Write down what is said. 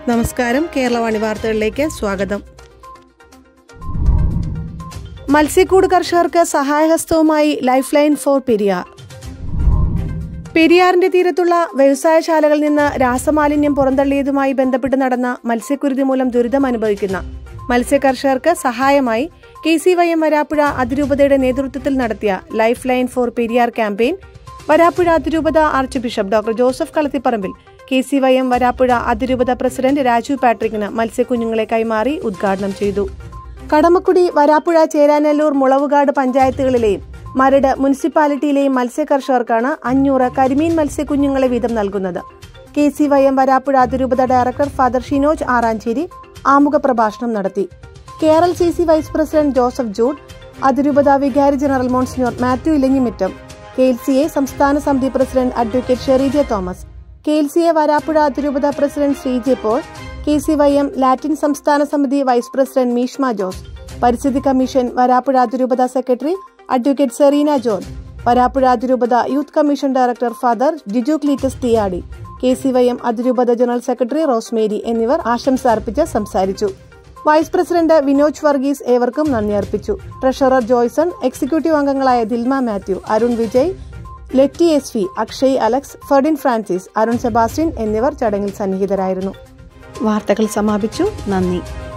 നമസ്കാരം കേരളവാണി വാർത്തകളിലേക്ക് സ്വാഗതം മത്സ്യക്കൂട് കർഷകർക്ക് സഹായഹസ്തവുമായി ലൈഫ് ലൈൻ ഫോർ പെരിയാർ പെരിയാറിന്റെ തീരത്തുള്ള വ്യവസായശാലകളിൽ നിന്ന് രാസമാലിന്യം പുറന്തള്ളിയതുമായി ബന്ധപ്പെട്ട് നടന്ന മത്സ്യക്കുരുതി മൂലം ദുരിതം അനുഭവിക്കുന്ന മത്സ്യകർഷകർക്ക് സഹായമായി K C Y M Varappuzha അതിരൂപതയുടെ നേതൃത്വത്തിൽ നടത്തിയ life line for Periyar campaign Varappuzha അതിരൂപത archbishop doctor Joseph Kalathiparambil K C Y M Varappuzha അതിരൂപത പ്രസിഡന്റ് രാജു പാട്രിക്കിന് മത്സ്യക്കുഞ്ഞുങ്ങളെ കൈമാറി ഉദ്ഘാടനം ചെയ്തു കടമക്കുടി വരാപ്പുഴ ചേരാനെല്ലൂർ മുളവുകാട് പഞ്ചായത്തുകളിലെയും മരട് മുനിസിപ്പാലിറ്റിയിലെയും മത്സ്യകർഷകർക്കാണ് അഞ്ഞൂറ് കരിമീൻ മത്സ്യക്കുഞ്ഞുങ്ങളെ വീതം നൽകുന്നത് K C Y M Varappuzha അതിരൂപത ഡയറക്ടർ ഫാദർ ഷിനോജ് ആറാഞ്ചേരി ആമുഖ പ്രഭാഷണം നടത്തി Kerala C C vice president Joseph Jude അതിരൂപത വികാരി general monsignor Mathew Elanjimittam K L C A സംസ്ഥാന സമിതി president advocate Shereej Thomas K L C A Varappuzha അതിരൂപത president Sreej Paul K C Y M Latin സംസ്ഥാന സമിതി വൈസ് പ്രസിഡന്റ് മീഷ്മ ജോസ് പരിസ്ഥിതി കമ്മീഷൻ വരാപ്പുഴ അതിരൂപത secretary advocate Serena John Varappuzha അതിരൂപത youth commission director father Jiju Cletus Thiyadi K C Y M അതിരൂപത general secretary Rosemary എന്നിവർ ആശംസ അർപ്പിച്ച് സംസാരിച്ചു വൈസ് പ്രസിഡന്റ് വിനോജ് വർഗീസ് ഏവർക്കും നന്ദി അർപ്പിച്ചു ട്രഷറർ ജോയ്സൺ എക്സിക്യൂട്ടീവ് അംഗങ്ങളായ Dilma Mathew Arun Vijay Letty S V Akshay Alex Ferdin Francis Arun Sebastian എന്നിവർ ചടങ്ങിൽ സന്നിഹിതരായിരുന്നു വാർത്തകൾ സമാപിച്ചു നന്ദി